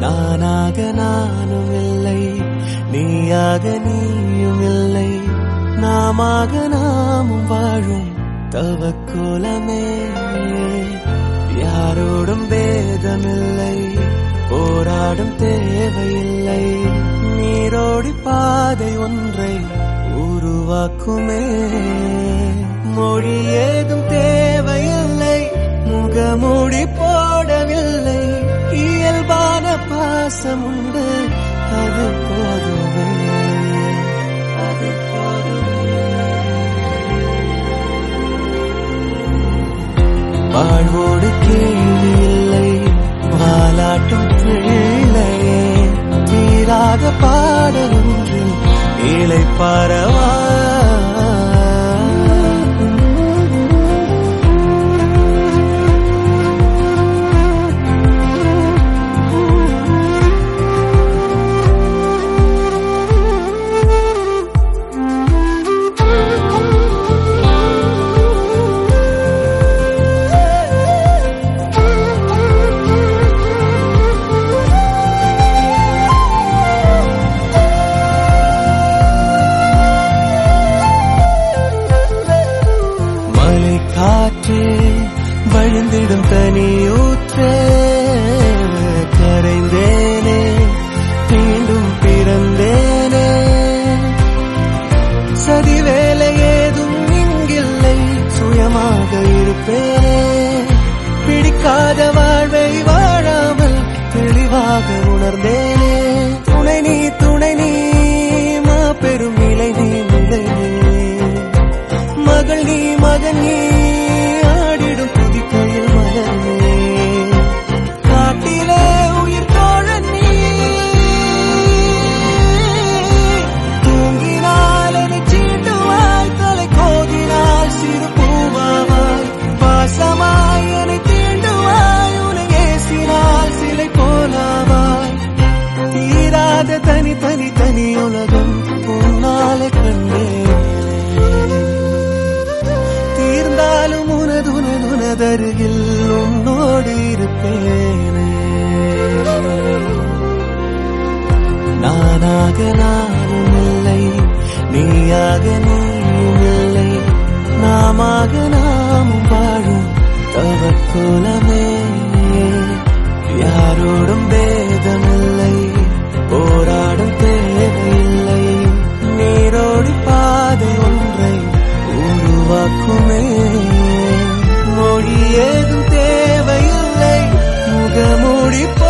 நானாக நானும் இல்லை நீயாக நீயும் இல்லை நாமாக நாமும் வாழும் தவக்கோலமே யாரோடும் பேதமில்லை போராடும் தேவையில்லை நீரோடி பாதை ஒன்றை உருவாக்குமே மொழி ஏதும் தேவையில்லை முகமூடி போடவில்லை இயல்பான பாசம் உண்டு அது போதுமே அது போதுமே வாழ்வோடு கேள்வி இல்லை வாலாட்டும் பிள்ளையே தீராத பாடல் ஒன்றில் இலை பரவா மலை காற்றே வழிந்திடும் தனியூற்றே கரைந்தேனே மீண்டும் பிறந்தேனே சதி வேலை ஏதும் இங்கில்லை சுயமாக இருப்பேனே பிடிக்காத வாழ்வை வாழாமல் தெளிவாக உணர்ந்தேனே துணை நீ துணை நீ மாபெரும் நிலை நீ நிலை நீ மகள் நீ மகன் நீ ஆடிடும் புதிக்கையில் மலர் நீ காட்டிலே உயிர் தோழன் நீ தூங்கினால் என்னை சீண்டுவாய் தலை கோதினால் சிறு பூவாவாய் பாசமாய் என்னை தீண்டுவாய் உன்னை ஏசினால் சிலை போலாவாய் தீராத தனி தனி தனி உலகம் உன்னாலே கண்டேன் தீர்ந்தாலும் உனதுனது உனதருகில் உன்னோடு இருப்பேனே நானாக நானும் இல்லை நீயாக நீயும் இல்லை நாமாக நாமும் வாழும் தவக்குலமே யாரோடும் பேதமில்லை போராடும் தேவையில்லை நீரோடி பாதை ஒன்றை உருவாக்குமே மொழி ஏதும் தேவையில்லை முகமூடி